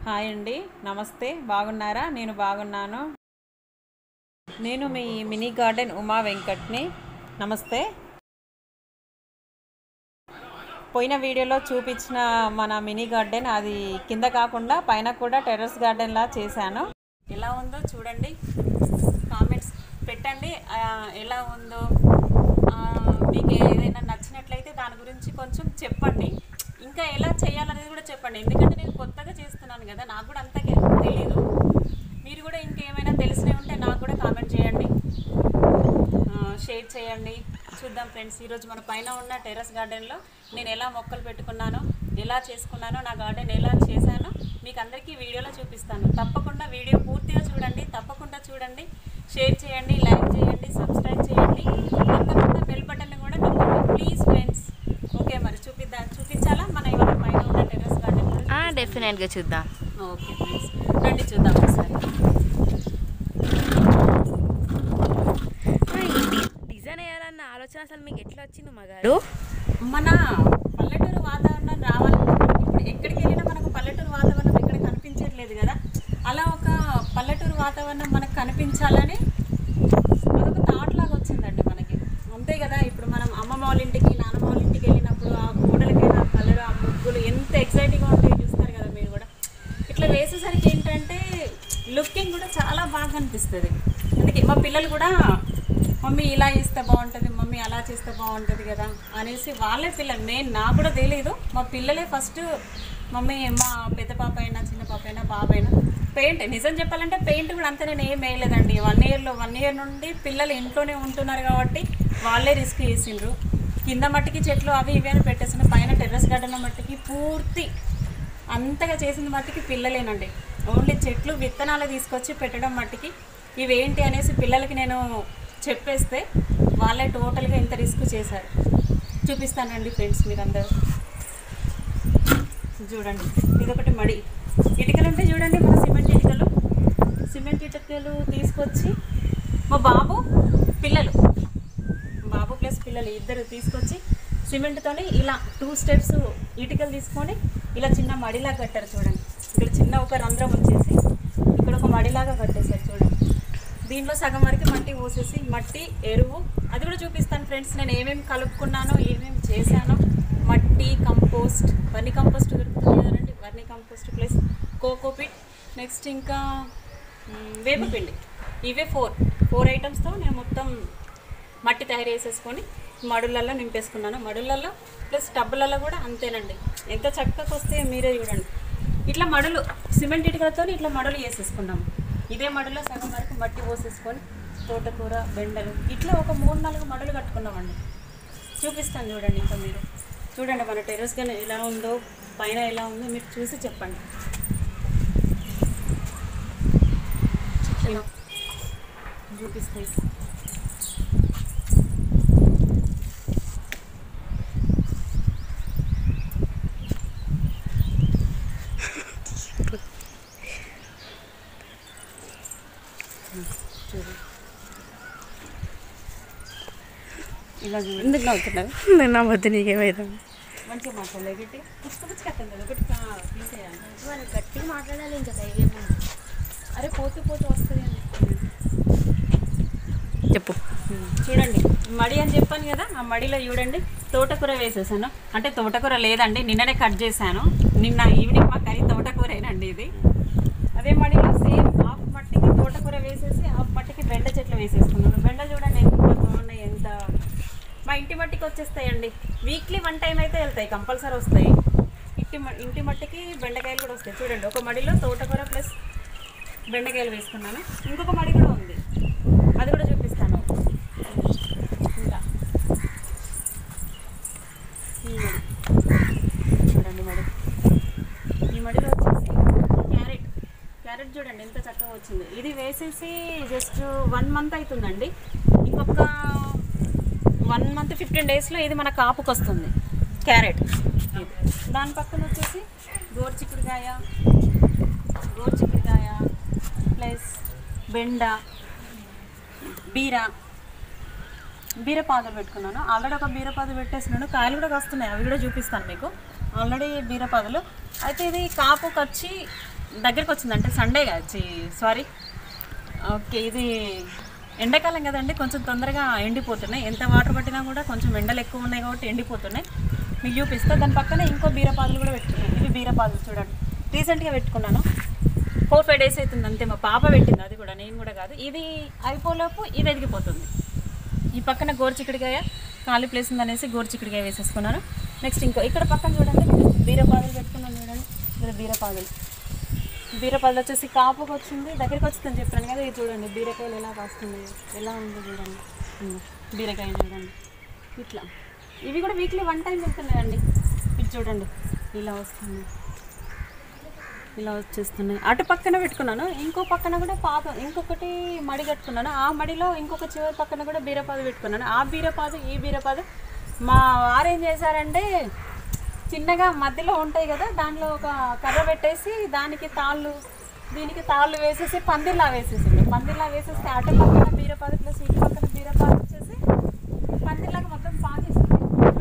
Hi అండి నమస్తే బాగున్నారా నేను బాగున్నాను నేను మీ మినీ గార్డెన్ ఉమా వెంకట్ని నమస్తే పోయిన వీడియోలో చూపించిన మన మినీ గార్డెన్ అది కింద కాకుండా పైన కూడా టెర్రస్ గార్డెన్లా చేశాను ఎలా ఉందో చూడండి కామెంట్స్ పెట్టండి ఆ, ఎలా ఉందో ఆ, మీకు ఏదైనా నచ్చినట్లయితే దాని గురించి కొంచెం చెప్పండి ఇంకా ఎలా చేయాలనేది కూడా చెప్పండి ఎందుకంటే నేను కొత్తగా చేస్తున్నాను కదా నాకు కూడా అంత తెలియదు మీరు కూడా ఇంకేమైనా తెలిసినవి ఉంటే నాకు కూడా కామెంట్ చేయండి ఆ, షేర్ చేయండి చూద్దాం ఫ్రెండ్స్ ఈరోజు మన పైన ఉన్న టెర్రస్ గార్డెన్లో నేను ఎలా మొక్కలు పెట్టుకున్నానో ఎలా చేసుకున్నానో నా గార్డెన్ ఎలా చేశానో మీకు అందరికీ వీడియోలో చూపిస్తాను తప్పకుండా వీడియో పూర్తిగా చూడండి తప్పకుండా చూడండి షేర్ చేయండి లైక్ చేయండి సబ్స్క్రైబ్ చేయండి తప్పకుండా బెల్ బటన్ కూడా నొక్కండి ప్లీజ్ ఫ్రెండ్స్ ఓకే మరి చూపిద్దాం చూపించాలా మన ఇవాళ పైన ఉన్న టెర్రస్ గార్డెన్ డెఫినెట్గా చూద్దాం ఓకే ఫ్రెండ్స్ రండి చూద్దాం ఒకసారి డిజైన్ వేయాలన్న ఆలోచన అసలు మీకు ఎట్లా వచ్చింది మగారు మన పల్లెటూరు వాతావరణం రావాలంటే మనకి ఇప్పుడు ఎక్కడికి వెళ్ళినా మనకు పల్లెటూరు వాతావరణం ఎక్కడ కనిపించట్లేదు కదా అలా ఒక పల్లెటూరు వాతావరణం మనకు కనిపించాలని అదొక థాట్ లాగా వచ్చిందండి మనకి అంతే కదా ఇప్పుడు మనం అమ్మమ్మ వాళ్ళ ఇంటికి నాన్నమ్మ వాళ్ళ ఇంటికి వెళ్ళినప్పుడు ఆ గోడలకైనా కలర్ ఆ ముగ్గులు ఎంత ఎక్సైటింగ్గా ఉంటాయో చూస్తారు కదా మీరు కూడా ఇట్లా వేసేసరికి ఏంటంటే లుకింగ్ కూడా చాలా బాగా అనిపిస్తుంది అందుకే మా పిల్లలు కూడా మమ్మీ ఇలా చేస్తే బాగుంటుంది మమ్మీ అలా చేస్తే బాగుంటుంది కదా అనేసి వాళ్ళే పిల్లలు నేను నాకు కూడా తెలియదు మా పిల్లలే ఫస్ట్ మమ్మీ మా పెద్ద పాప అయినా చిన్న పాప అయినా బాబు అయినా పెయింట్ నిజం చెప్పాలంటే పెయింట్ కూడా అంత నేను ఏం వేయలేదండి వన్ ఇయర్లో వన్ ఇయర్ నుండి పిల్లలు ఇంట్లోనే ఉంటున్నారు కాబట్టి వాళ్ళే రిస్క్ చేసిండ్రు కింద మట్టికి చెట్లు అవి ఇవి అని పెట్టేసిన పైన టెర్రస్ గార్డెన్ మట్టికి పూర్తి అంతగా చేసిన మట్టికి పిల్లలేనండి ఓన్లీ చెట్లు విత్తనాలు తీసుకొచ్చి పెట్టడం మట్టికి ఇవేంటి అనేసి పిల్లలకి నేను చెప్పేస్తే వాళ్ళే టోటల్గా ఇంత రిస్క్ చేశారు చూపిస్తానండి ఫ్రెండ్స్ మీరందరూ చూడండి ఇదొకటి మడి ఇటుకలు ఉంటే చూడండి మన సిమెంట్ ఇటుకలు సిమెంట్ ఇటుకలు తీసుకొచ్చి మా బాబు పిల్లలు బాబు ప్లస్ పిల్లలు ఇద్దరు తీసుకొచ్చి సిమెంట్తోని ఇలా టూ స్టెప్స్ ఇటుకలు తీసుకొని ఇలా చిన్న మడిలాగా కట్టారు చూడండి ఇక్కడ చిన్న ఒక రంధ్రం వచ్చేసి ఇక్కడ ఒక మడిలాగా కట్టేశారు చూడండి దీంట్లో సగం వరకు మట్టి పోసేసి మట్టి ఎరువు అది కూడా చూపిస్తాను ఫ్రెండ్స్ నేను ఏమేమి కలుపుకున్నానో ఏమేమి చేశానో మట్టి కంపోస్ట్ వర్ని కంపోస్ట్ దొరుకుతుంది కదండి vermicompost plus cocopeat next ఇంకా మ్, వేపపిండి ఇవే ఫోర్ ఫోర్ ఐటమ్స్తో నేను మొత్తం మట్టి తయారు చేసేసుకొని మడులలో నింపేసుకున్నాను మడులలో ప్లస్ టబ్బులలో కూడా అంతేనండి ఎంత చక్కగా వస్తే మీరే చూడండి ఇట్లా మడులు సిమెంట్ ఇటుకలతో ఇట్లా మడులు వేసేసుకున్నాము ఇదే మడులో సగం వరకు మట్టి పోసేసుకొని తోటకూర బెండలు ఇట్లా ఒక మూడు నాలుగు మడులు కట్టుకున్నామండి చూపిస్తాను చూడండి ఇంకా మీరు చూడండి మన టెర్రస్ కానీ ఎలా ఉందో పైన ఎలా ఉందో మీరు చూసి చెప్పండి ఇలా చూపిస్తాయి చూడు ఇలా చూడు ఎందుకు నవ్వుతున్నారు నేను నమ్మద్దు నీకేమైనా మంచిగా మాట్లాడలే గట్టి పుచ్చుకు పుచ్చుకట్టండి అది ఒకటి కా- తీసేయాలి వాళ్ళు గట్టిగా మాట్లాడాలి ఇంకా ధైర్యం అరే పోతూ పోతూ వస్తుంది అని చెప్పు చూడండి మడి అని చెప్పాను కదా ఆ మడిలో చూడండి తోటకూర వేసేసాను అంటే తోటకూర లేదండి నిన్ననే కట్ చేశాను నిన్న ఈవినింగ్ మా కర్రీ తోటకూరేనండి ఇది అదే మడిలో సేమ్ హాఫ్ మట్టికి తోటకూర వేసేసి హాఫ్ మట్టికి బెండ చెట్లు వేసేసుకున్నాను బెండ చూడండి ఎంత బాగున్నాయి ఎంత మా ఇంటి మట్టికి వచ్చేస్తాయండి వీక్లీ వన్ టైం అయితే వెళ్తాయి కంపల్సరీ వస్తాయి ఇంటి మ- ఇంటి మట్టికి బెండకాయలు కూడా వస్తాయి చూడండి ఒక మడిలో తోటకూర ప్లస్ బెండకాయలు వేసుకున్నాను ఇంకొక మడి కూడా ఉంది అది కూడా చూపిస్తాను ఇంకా ఈ మడి చూడండి మడి ఈ మడిలో వచ్చేసి క్యారెట్ క్యారెట్ చూడండి ఎంత చక్కగా వచ్చింది ఇది వేసేసి జస్ట్ వన్ మంత్ అవుతుందండి ఇంకొక వన్ మంత్ ఫిఫ్టీన్ డేస్లో ఇది మన కాపుకి వస్తుంది క్యారెట్ ఇది. దాని పక్కన వచ్చేసి గోర్చిక్కుడుకాయ గోర్చిక్కుడుకాయ ప్లస్ బెండ బీర బీరపాదులు పెట్టుకున్నాను ఆల్రెడీ ఒక బీరపాదు పెట్టేసినాను కాయలు కూడా వస్తున్నాయి అవి కూడా చూపిస్తాను మీకు ఆల్రెడీ బీరపాదులు అయితే ఇది కాపుకి వచ్చి దగ్గరికి వచ్చింది అంటే సండే సారీ ఓకే ఇది ఎండాకాలం కదండి కొంచెం తొందరగా ఎండిపోతున్నాయి ఎంత వాటర్ పట్టినా కూడా కొంచెం ఎండలు ఎక్కువ ఉన్నాయి కాబట్టి ఎండిపోతున్నాయి మీకు చూపిస్తా దాని పక్కన ఇంకో బీరపాదులు కూడా పెట్టుకున్నాను ఇవి బీరపాదులు చూడండి రీసెంట్గా పెట్టుకున్నాను ఫోర్ ఫైవ్ డేస్ అవుతుంది అంతే మా పాప పెట్టింది అది కూడా నేను కూడా కాదు ఇది అయిపోలోపు ఇది ఎదిగిపోతుంది ఈ పక్కన గోరుచిక్కుడికాయ ఖాళీ ప్లేస్ ఉందనేసి గోరుచిక్కుడికాయ వేసేసుకున్నాను నెక్స్ట్ ఇంకో ఇక్కడ పక్కన చూడండి బీరపాదులు పెట్టుకున్నాను చూడండి ఇక్కడ బీరపాదులు బీరపాదులు వచ్చేసి కాపుకి వచ్చింది దగ్గరికి వచ్చిందని చెప్పాను కదా ఇది చూడండి బీరకాయలు ఎలా కాస్తుంది ఎలా ఉంది చూడండి ఉమ్, బీరకాయ చూడండి ఇట్లా ఇవి కూడా వీక్లీ వన్ టైం వెళ్తున్నాయండి ఇది చూడండి ఇలా వస్తుంది ఇలా వచ్చేస్తున్నాయి అటు పక్కన పెట్టుకున్నాను ఇంకో పక్కన కూడా పాత ఇంకొకటి మడి కట్టుకున్నాను ఆ మడిలో ఇంకొక చివరి పక్కన కూడా బీరపాదు పెట్టుకున్నాను ఆ బీరపాదు ఈ బీరపాదు మా వారు ఏం చేశారంటే చిన్నగా మధ్యలో ఉంటాయి కదా దాంట్లో ఒక కర్ర పెట్టేసి దానికి తాళ్ళు దీనికి తాళ్ళు వేసేసి పందిర్లా వేసేసింది పందిర్లా వేసేస్తే అటు పక్కన బీరపాదు ప్లస్ ఇటు పక్కన బీరపాదు వచ్చేసి పందిర్లాగా మొత్తం పాకేసింది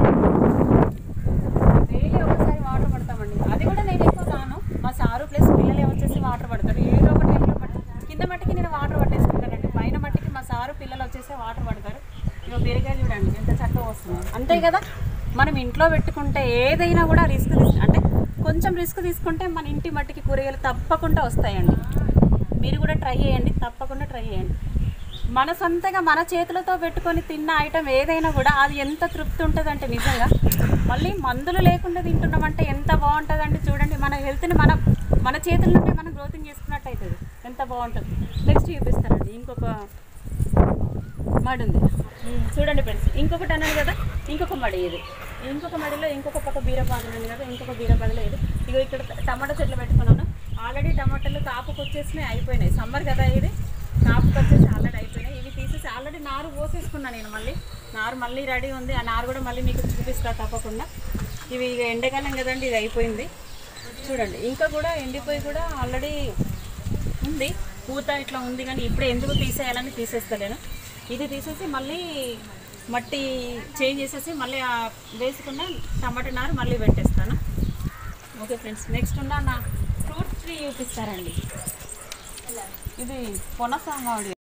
డైలీ ఒకసారి వాటర్ పడతామండి అది కూడా నేను ఎక్కువ రాను మా సారు ప్లస్ పిల్లలు వచ్చేసి వాటర్ పడతారు ఏదో ఒక టైంలో పట్ట కింద మట్టికి నేను వాటర్ పట్టేసుకుంటానండి పైన మట్టికి మా సారు పిల్లలు వచ్చేసి వాటర్ పడతారు ఇక బీరకాయ చూడండి ఎంత చక్కగా వస్తుంది అంతే కదా మనం ఇంట్లో పెట్టుకుంటే ఏదైనా కూడా రిస్క్ తీసు అంటే కొంచెం రిస్క్ తీసుకుంటే మన ఇంటి మట్టికి కూరగాయలు తప్పకుండా వస్తాయండి మీరు కూడా ట్రై చేయండి తప్పకుండా ట్రై చేయండి మన సొంతగా మన చేతులతో పెట్టుకొని తిన్న ఐటెం ఏదైనా కూడా అది ఎంత తృప్తి ఉంటుందంటే నిజంగా మళ్ళీ మందులు లేకుండా తింటున్నామంటే ఎంత బాగుంటుందంటే చూడండి మన హెల్త్ని మనం మన చేతుల నుండి మనం గ్రోతింగ్ చేసుకున్నట్టు అవుతుంది ఎంత బాగుంటుంది నెక్స్ట్ చూపిస్తానండి ఇంకొక మడి ఉంది ఉమ్, చూడండి ఫ్రెండ్స్ ఇంకొకటి అన్నాను కదా ఇంకొక మడి ఇది ఇంకొక మడిలో ఇంకొక పక్క బీరపాదులు ఉంది కదా ఇంకొక బీరపాదులో ఇది ఇగో ఇక్కడ టమాటా చెట్లు పెట్టుకున్నాను ఆల్రెడీ టమాటాలు కాపుకి వచ్చేసినాయి అయిపోయినాయి సమ్మర్ కదా ఇది కాపుకి వచ్చేసి ఆల్రెడీ అయిపోయినాయి ఇవి తీసేసి ఆల్రెడీ నారు పోసేసుకున్నాను నేను మళ్ళీ నారు మళ్ళీ రెడీ ఉంది ఆ నారు కూడా మళ్ళీ మీకు చూపిస్తా తప్పకుండా ఇవి ఇక ఎండాకాలం కదండి ఇది అయిపోయింది చూడండి ఇంకా కూడా ఎండిపోయి కూడా ఆల్రెడీ ఉంది పూత ఇట్లా ఉంది కానీ ఇప్పుడు ఎందుకు తీసేయాలని తీసేస్తలేను ఇది తీసేసి మళ్ళీ మట్టి చేంజ్ చేసేసి మళ్ళీ ఆ వేసుకున్న టమాటా నారు మళ్ళీ పెట్టేస్తాను ఓకే ఫ్రెండ్స్ నెక్స్ట్ ఉన్న నా ఫ్రూట్ ట్రీ చూపిస్తారండి ఇది పొనస మామిడి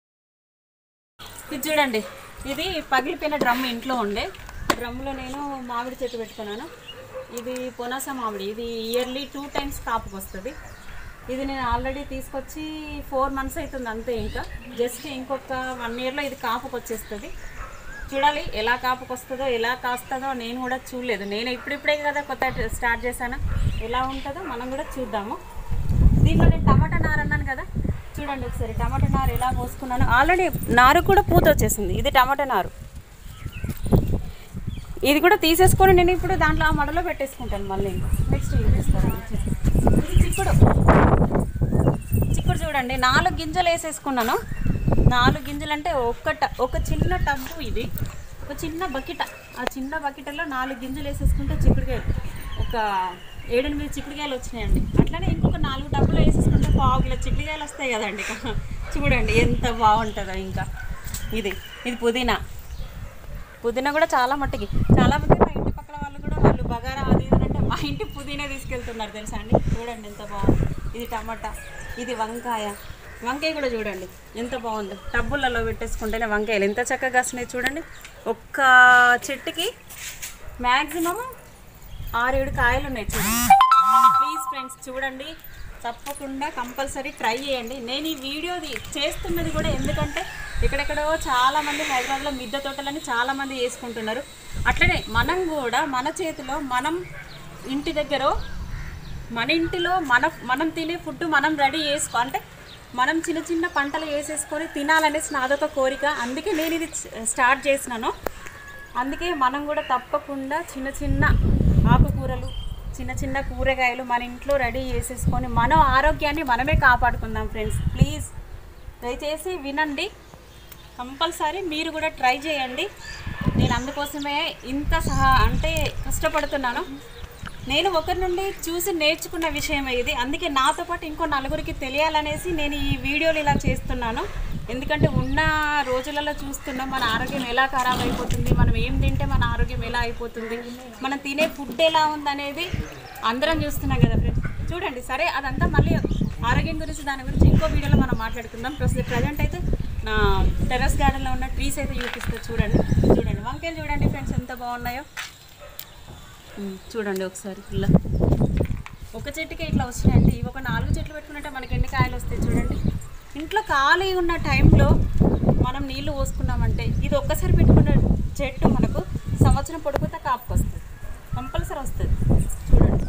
ఇది చూడండి ఇది పగిలిపోయిన డ్రమ్ ఇంట్లో ఉండే డ్రమ్లో నేను మామిడి చెట్టు పెట్టుకున్నాను ఇది పొనాస మామిడి ఇది ఇయర్లీ టూ టైమ్స్ కాపుకి వస్తుంది ఇది నేను ఆల్రెడీ తీసుకొచ్చి ఫోర్ మంత్స్ అవుతుంది అంతే ఇంకా జస్ట్ ఇంకొక వన్ ఇయర్లో ఇది కాపుకి వచ్చేస్తుంది చూడాలి ఎలా కాపుకి వస్తుందో ఎలా కాస్తుందో నేను కూడా చూడలేదు నేను ఇప్పుడిప్పుడే కదా కొత్త స్టార్ట్ చేశాను ఎలా ఉంటుందో మనం కూడా చూద్దాము దీంట్లో నేను టమాటా నారు అన్నాను కదా చూడండి ఒకసారి టమాటా నారు ఎలా పోసుకున్నాను ఆల్రెడీ నారు కూడా పూత వచ్చేసింది ఇది టమాటా నారు ఇది కూడా తీసేసుకొని నేను ఇప్పుడు దాంట్లో ఆ మడలో పెట్టేసుకుంటాను మళ్ళీ నెక్స్ట్ చూపిస్తాను ఇది చిక్కుడు చిక్కుడు చూడండి నాలుగు గింజలు వేసేసుకున్నాను నాలుగు గింజలు అంటే ఒక ట- ఒక చిన్న టబ్బు ఇది ఒక చిన్న బకెట ఆ చిన్న బకెటలో నాలుగు గింజలు వేసేసుకుంటే చిక్కుడుకాయలు ఒక ఏడెనిమిది చిక్కుడుకాయలు వచ్చినాయండి అట్లనే ఇంకొక నాలుగు డబ్బులు వేసేసుకుంటే పావు కిలో చిక్కుడుకాయలు వస్తాయి కదండి చూడండి ఎంత బాగుంటుందో ఇంకా ఇది ఇది పుదీనా పుదీనా కూడా చాలా మట్టికి చాలా మంది మా ఇంటి పక్కల వాళ్ళు కూడా వాళ్ళు బగారా అది ఇది అంటే మా ఇంటి పుదీనా తీసుకెళ్తున్నారు తెలుసా అండి చూడండి ఎంత బాగుంది ఇది టమాటా ఇది వంకాయ వంకాయ కూడా చూడండి ఎంత బాగుంది టబ్బులలో పెట్టేసుకుంటేనే వంకాయలు ఎంత చక్కగా కాస్తున్నాయి చూడండి ఒక్క చెట్టుకి మ్యాక్సిమం ఆరేడు కాయలు ఉన్నాయి చూడండి ప్లీజ్ ఫ్రెండ్స్ చూడండి తప్పకుండా కంపల్సరీ ట్రై చేయండి నేను ఈ వీడియోది చేస్తున్నది కూడా ఎందుకంటే ఎక్కడెక్కడో చాలా మంది హైదరాబాద్లో మిద్దె తోటలని చాలా మంది వేసుకుంటున్నారు అట్లనే మనం కూడా మన చేతిలో మనం ఇంటి దగ్గర మన ఇంటిలో మన మనం తినే ఫుడ్ మనం రెడీ చేసుకో అంటే మనం చిన్న చిన్న పంటలు వేసేసుకొని తినాలనేసి నాదొక కోరిక అందుకే నేను ఇది స్టార్ట్ చేసినాను అందుకే మనం కూడా తప్పకుండా చిన్న చిన్న ఆకుకూరలు చిన్న చిన్న కూరగాయలు మన ఇంట్లో రెడీ చేసేసుకొని మన ఆరోగ్యాన్ని మనమే కాపాడుకుందాం ఫ్రెండ్స్ ప్లీజ్ దయచేసి వినండి కంపల్సరీ మీరు కూడా ట్రై చేయండి నేను అందుకోసమే ఇంత సహా అంటే కష్టపడుతున్నాను నేను ఒకరి నుండి చూసి నేర్చుకున్న విషయం ఇది అందుకే నాతో పాటు ఇంకో నలుగురికి తెలియాలనేసి నేను ఈ వీడియోలు ఇలా చేస్తున్నాను ఎందుకంటే ఉన్న రోజులలో చూస్తున్నాం మన ఆరోగ్యం ఎలా ఖరాబ్ అయిపోతుంది మనం ఏం తింటే మన ఆరోగ్యం ఎలా అయిపోతుంది మనం తినే ఫుడ్ ఎలా ఉందనేది అందరం చూస్తున్నాం కదా ఫ్రెండ్స్ చూడండి సరే అదంతా మళ్ళీ ఆరోగ్యం గురించి దాని గురించి ఇంకో వీడియోలో మనం మాట్లాడుకుందాం ప్రస్తుతం ప్రజెంట్ అయితే నా టెర్రస్ గార్డెన్లో ఉన్న ట్రీస్ అయితే చూపిస్తే చూడండి చూడండి వంకాయలు చూడండి ఫ్రెండ్స్ ఎంత బాగున్నాయో ఉమ్, చూడండి ఒకసారి ఇలా ఒక చెట్టుకే ఇట్లా వస్తున్నాయండి ఇవి ఒక నాలుగు చెట్లు పెట్టుకున్నట్టే మనకి ఎన్ని కాయలు వస్తాయి చూడండి ఇంట్లో ఖాళీ ఉన్న టైంలో మనం నీళ్లు పోసుకున్నామంటే ఇది ఒక్కసారి పెట్టుకున్న చెట్టు మనకు సంవత్సరం పొడుగుతా కాపుకి వస్తుంది కంపల్సరీ వస్తుంది చూడండి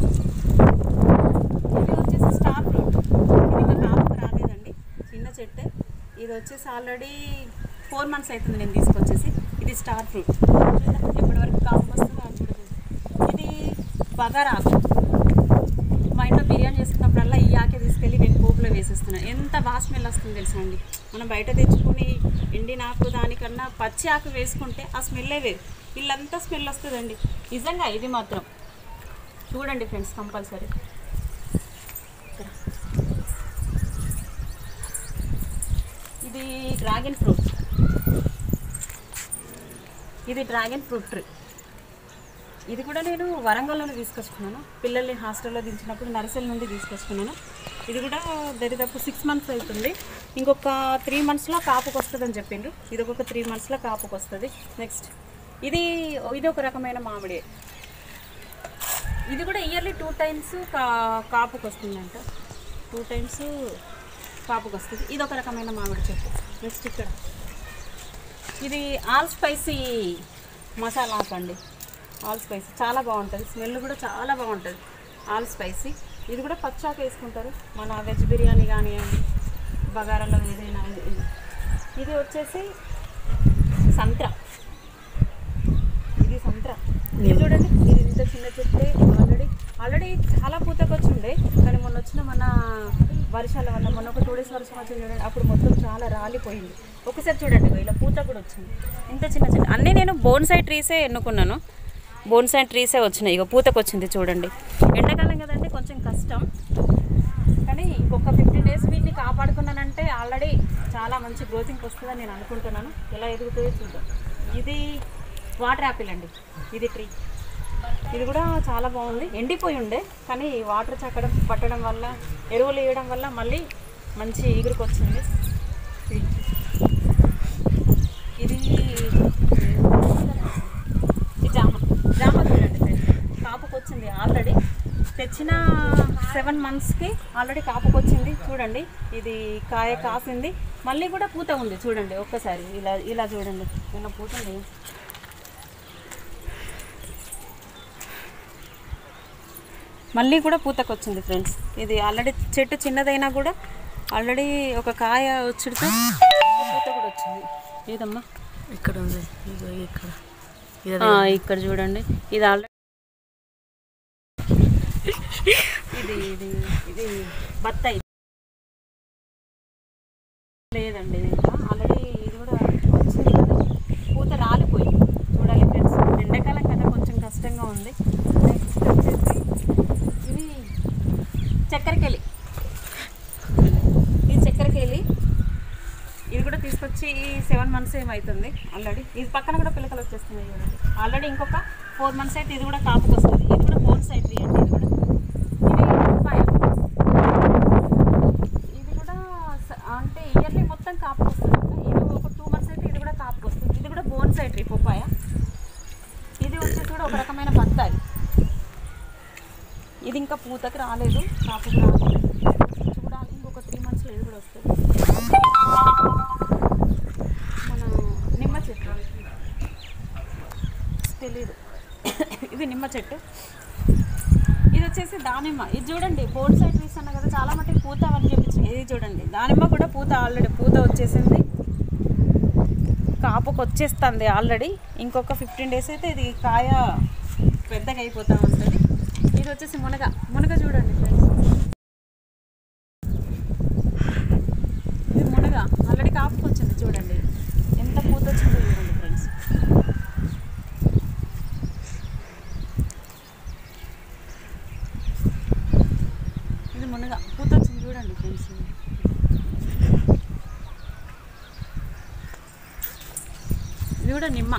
ఇది వచ్చేసి స్టార్ ఫ్రూట్ ఇది ఇంకా కాపుకు రాలేదండి చిన్న చెట్టే ఇది వచ్చేసి ఆల్రెడీ ఫోర్ మంత్స్ అవుతుంది నేను తీసుకొచ్చేసి ఇది స్టార్ ఫ్రూట్ ఎప్పటి వరకు కాపు వస్తుందో అది కూడా చూడండి. ఇది బగారాకు మా ఇంట్లో బిర్యానీ చేసుకున్నప్పుడల్లా ఈ ఆకే తీసుకెళ్ళి నేను పోపులో వేసేస్తున్నాను ఎంత బాగా స్మెల్ వస్తుంది తెలుసా అండి మనం బయట తెచ్చుకొని ఎండిన ఆకు దానికన్నా పచ్చి ఆకు వేసుకుంటే ఆ స్మెల్లే వేరు వీళ్ళంతా స్మెల్ వస్తుందండి నిజంగా ఇది మాత్రం చూడండి ఫ్రెండ్స్ కంపల్సరీ ఇది డ్రాగన్ ఫ్రూట్ ఇది డ్రాగన్ ఫ్రూట్ ట్రీ ఇది కూడా నేను వరంగల్లోనే తీసుకొచ్చుకున్నాను పిల్లల్ని హాస్టల్లో దించినప్పుడు నర్సరీ నుండి తీసుకొచ్చుకున్నాను ఇది కూడా దరిదాపు సిక్స్ మంత్స్ అవుతుంది ఇంకొక త్రీ మంత్స్లో కాపుకి వస్తుందని చెప్పిండ్రు ఇది ఒక త్రీ మంత్స్లో కాపుకి వస్తుంది నెక్స్ట్ ఇది ఇది ఒక రకమైన మామిడి ఇది కూడా ఇయర్లీ టూ టైమ్స్ కా కాపుకి వస్తుందంట టూ టైమ్స్ కాపుకి వస్తుంది ఇది ఒక రకమైన మామిడి చెట్టు నెక్స్ట్ ఇక్కడ ఇది ఆల్ స్పైసీ మసాలా ఆకండి ఆల్ స్పైసీ చాలా బాగుంటుంది స్మెల్ కూడా చాలా బాగుంటుంది ఆల్ స్పైసీ ఇది కూడా పచ్చాక వేసుకుంటారు మన వెజ్ బిర్యానీ కానివ్వండి బగారాలో ఏదైనా ఇది. ఇది వచ్చేసి సంత్ర ఇది సంత్ర ఇది చూడండి ఇది ఇంత చిన్న చెట్టే ఆల్రెడీ ఆల్రెడీ చాలా పూతకొచ్చి ఉండే కానీ మొన్న వచ్చిన మన వర్షాల వల్ల మొన్న ఒక టూ డేస్ వర్షం వచ్చింది చూడండి అప్పుడు మొత్తం చాలా రాలిపోయింది ఒకసారి చూడండి ఇగో ఇలా పూత కూడా వచ్చింది ఇంత చిన్న చిన్న అన్నీ నేను బోన్సై ట్రీసే ఎన్నుకున్నాను బోన్సై ట్రీసే వచ్చినాయి ఇక పూతకు వచ్చింది చూడండి ఎండాకాలం కదండి కొంచెం కష్టం కానీ ఇంకొక ఫిఫ్టీన్ డేస్ వీటిని కాపాడుకున్నానంటే ఆల్రెడీ చాలా మంచి గ్రోతింగ్ వస్తుందని నేను అనుకుంటున్నాను ఎలా ఎదుగుతుందో చూద్దాం ఇది వాటర్ యాపిల్ అండి ఇది ట్రీ ఇది కూడా చాలా బాగుంది ఎండిపోయి ఉండే కానీ వాటర్ చక్కడం పట్టడం వల్ల ఎరువులు వేయడం వల్ల మళ్ళీ మంచి ఎగురుకు వచ్చింది ఇది ఇది జామ జామ చూడండి ఫ్రెండ్స్ కాపుకి వచ్చింది ఆల్రెడీ తెచ్చిన సెవెన్ మంత్స్కి ఆల్రెడీ కాపుకి వచ్చింది చూడండి ఇది కాయ కాసింది మళ్ళీ కూడా పూత ఉంది చూడండి ఒక్కసారి ఇలా ఇలా చూడండి ఇలా పూత ఉంది మళ్ళీ కూడా పూతకు వచ్చింది ఫ్రెండ్స్ ఇది ఆల్రెడీ చెట్టు చిన్నదైనా కూడా ఆల్రెడీ ఒక కాయ వచ్చుడితో పూత కూడా వచ్చింది ఏదమ్మా ఇక్కడ ఉంది ఇగో ఇక్కడ ఇది ఆ, ఇక్కడ చూడండి ఇది ఆల్రెడీ ఇది ఇది ఇది బత్తాయి లేదండి ఇది ఇంకా ఆల్రెడీ ఇది కూడా వచ్చింది కానీ పూత రాలిపోయింది చూడాలి ఫ్రెండ్స్ ఎండాకాలం కదా కొంచెం కష్టంగా ఉంది నెక్స్ట్ వచ్చేసి ఇది చక్కెరకెళ్ళి ఇది చక్కెరకెళ్ళి ఇది కూడా తీసుకొచ్చి సెవెన్ మంత్స్ ఏమవుతుంది ఆల్రెడీ ఇది పక్కన కూడా పిల్లకలు వచ్చేస్తున్నాయి చూడండి ఆల్రెడీ ఇంకొక ఫోర్ మంత్స్ అయితే ఇది కూడా కాపుకి వస్తుంది ఇది కూడా ఫోర్ సైడ్ ట్రీ అండి ఇది కూడా ఇది పపాయ ఇది కూడా స- అంటే ఇయర్లీ మొత్తం కాపుకి వస్తుంది ఇది ఒక టూ మంత్స్ అయితే ఇది కూడా కాపుకి వస్తుంది ఇది కూడా బోన్ సైడ్ ట్రీ పపాయ ఇది వచ్చేసి కూడా ఒక రకమైన బత్తాయి ఇది ఇంకా పూతకి రాలేదు కాపుకి రాలేదు చూడాలి ఇంకొక త్రీ మంత్స్లో ఇది కూడా వస్తుంది మన నిమ్మ చెట్టు తెలీదు ఇది నిమ్మ చెట్టు ఇది వచ్చేసి దానిమ్మ ఇది చూడండి బోర్డ్ సైడ్ ట్రీస్ అన్న కదా చాలా మట్టుకు పూత అవన్నీ చూపించింది ఇది చూడండి దానిమ్మ కూడా పూత ఆల్రెడీ పూత వచ్చేసింది కాపుకి వచ్చేస్తుంది ఆల్రెడీ ఇంకొక ఫిఫ్టీన్ డేస్ అయితే ఇది కాయ పెద్దగా అయిపోతూ ఉంటుంది ఇది వచ్చేసి మునగ మునగ చూడండి ఫ్రెండ్స్ ఇది మునగ ఆల్రెడీ కాపుకి వచ్చింది చూడండి ఎంత పూత వచ్చిందో చూడండి ఫ్రెండ్స్ ఇది మునగ పూత వచ్చింది చూడండి ఫ్రెండ్స్ ఇది కూడా నిమ్మ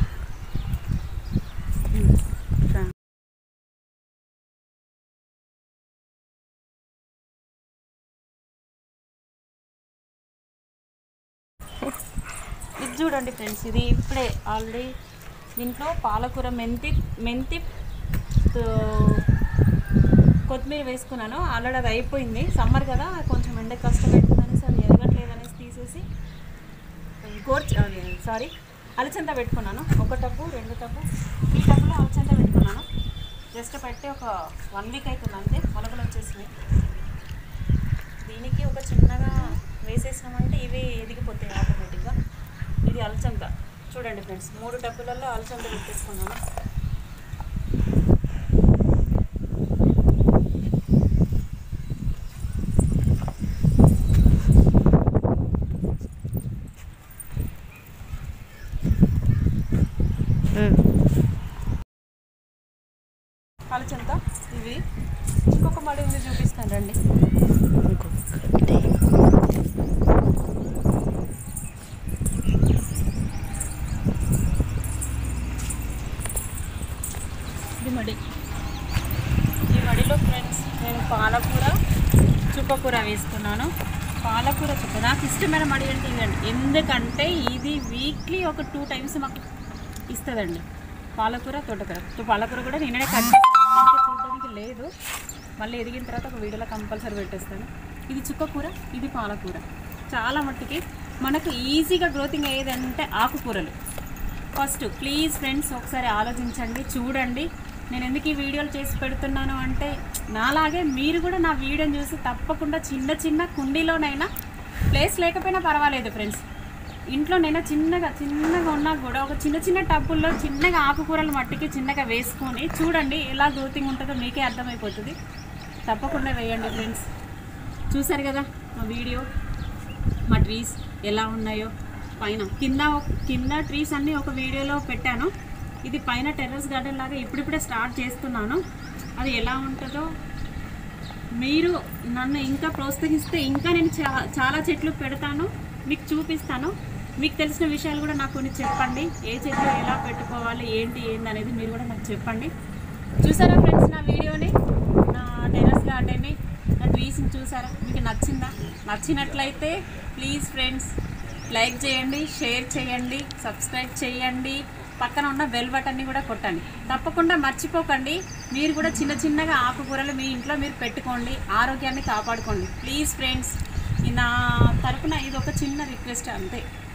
చూడండి ఫ్రెండ్స్ ఇది ఇప్పుడే ఆల్రెడీ దీంట్లో పాలకూర మెంతి మెంతి తో- కొత్తిమీర వేసుకున్నాను ఆల్రెడీ అది అయిపోయింది సమ్మర్ కదా కొంచెం ఎండ కష్టపెడుతుందని సార్ ఎదగట్లేదు అనేసి తీసేసి గోర్చ్ సారీ అలచంద పెట్టుకున్నాను ఒక టబ్బు రెండు టబ్బు ఈ టబ్బులో అలచంద పెట్టుకున్నాను జస్ట్ పెట్టి ఒక వన్ వీక్ అవుతుంది అంతే మొలకలు వచ్చేసినాయి దీనికి ఒక చిన్నగా వేసేసామంటే ఇవి ఎదిగిపోతాయి ఆటోమేటిక్గా ఇది అలచంద చూడండి ఫ్రెండ్స్ మూడు టబ్బులలో అలచంద పెట్టేసుకున్నాను అలచంద ఇవి ఇంకొక మడి ఉంది చూపిస్తాను రండి ఇది మడి ఈ మడిలో ఫ్రెండ్స్ నేను పాలకూర చుక్కకూర వేసుకున్నాను పాలకూర చుక్క నాకు ఇష్టమైన మడి అంటే ఇదండి ఎందుకంటే ఇది వీక్లీ ఒక టూ టైమ్స్ మాకు ఇస్తుందండి పాలకూర తోటకూర సో పాలకూర కూడా నిన్ననే కట్ చేస్తాను ఇంకా చూడడానికి లేదు మళ్ళీ ఎదిగిన తర్వాత ఒక వీడియోలో కంపల్సరీ పెట్టేస్తాను ఇది చుక్కకూర ఇది పాలకూర చాలా మట్టుకి మనకు ఈజీగా గ్రోతింగ్ అయ్యేదంటే ఆకుకూరలు ఫస్ట్ ప్లీజ్ ఫ్రెండ్స్ ఒకసారి ఆలోచించండి చూడండి నేను ఎందుకు ఈ వీడియోలు చేసి పెడుతున్నాను అంటే నాలాగే మీరు కూడా నా వీడియోని చూసి తప్పకుండా చిన్న చిన్న కుండీలోనైనా ప్లేస్ లేకపోయినా పర్వాలేదు ఫ్రెండ్స్ ఇంట్లోనైనా చిన్నగా చిన్నగా ఉన్నా కూడా ఒక చిన్న చిన్న టబ్బుల్లో చిన్నగా ఆకుకూరలు మట్టికి చిన్నగా వేసుకొని చూడండి ఎలా గ్రోతింగ్ ఉంటుందో మీకే అర్థమైపోతుంది తప్పకుండా వేయండి ఫ్రెండ్స్ చూసారు కదా మా వీడియో మా ట్రీస్ ఎలా ఉన్నాయో పైన కింద కింద ట్రీస్ అన్నీ ఒక వీడియోలో పెట్టాను ఇది పైన టెర్రస్ గార్డెన్ లాగా ఇప్పుడిప్పుడే స్టార్ట్ చేస్తున్నాను అది ఎలా ఉంటుందో మీరు నన్ను ఇంకా ప్రోత్సహిస్తే ఇంకా నేను చా చాలా చెట్లు పెడతాను మీకు చూపిస్తాను మీకు తెలిసిన విషయాలు కూడా నాకు కొన్ని చెప్పండి ఏ చెట్లు ఎలా పెట్టుకోవాలి ఏంటి ఏంది అనేది మీరు కూడా నాకు చెప్పండి చూసారా ఫ్రెండ్స్ నా వీడియోని నా టెర్రస్ గార్డెన్ని నా ట్రీస్ని చూసారా మీకు నచ్చిందా నచ్చినట్లయితే ప్లీజ్ ఫ్రెండ్స్ లైక్ చేయండి షేర్ చేయండి సబ్స్క్రైబ్ చేయండి పక్కన ఉన్న బెల్ బటన్ని కూడా కొట్టండి తప్పకుండా మర్చిపోకండి మీరు కూడా చిన్న చిన్నగా ఆకుకూరలు మీ ఇంట్లో మీరు పెట్టుకోండి ఆరోగ్యాన్ని కాపాడుకోండి ప్లీజ్ ఫ్రెండ్స్ నా తరపున ఇది ఒక చిన్న రిక్వెస్ట్ అంతే